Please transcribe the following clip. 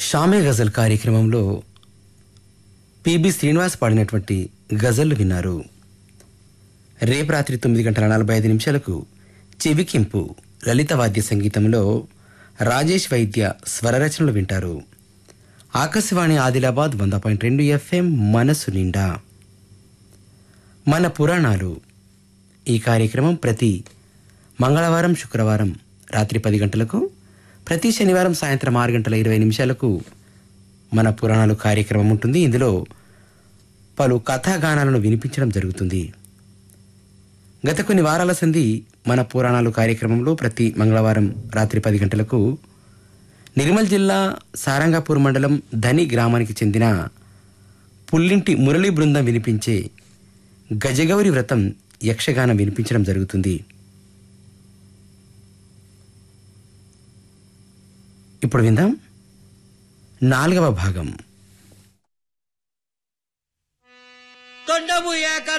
షామే గజల్ కార్యక్రమంలో పిబి శ్రీనివాస్ పాడినటువంటి గజళ్లు విన్నారు రేపు రాత్రి తొమ్మిది గంటల నలభై ఐదు నిమిషాలకు చెవికింపు లలిత వాద్య సంగీతంలో రాజేష్ వైద్య స్వరరచనలు వింటారు ఆకాశవాణి ఆదిలాబాద్ వంద పాయింట్ రెండు ఎఫ్ఎం మనసు నిండా మన పురాణాలు ఈ కార్యక్రమం ప్రతి మంగళవారం శుక్రవారం రాత్రి పది గంటలకు ప్రతి శనివారం సాయంత్రం ఆరు గంటల ఇరవై నిమిషాలకు మన పురాణాలు కార్యక్రమం ఉంటుంది ఇందులో పలు కథాగానాలను వినిపించడం జరుగుతుంది గత కొన్ని వారాల సంధి మన పురాణాలు కార్యక్రమంలో ప్రతి మంగళవారం రాత్రి పది గంటలకు నిర్మల్ జిల్లా సారంగాపూర్ మండలం ధని గ్రామానికి చెందిన పుల్లింటి మురళీ బృందం వినిపించే గజగౌరి వ్రతం యక్షగానం వినిపించడం జరుగుతుంది ఇప్పుడు విందాం నాలుగవ భాగం తొండము ఏక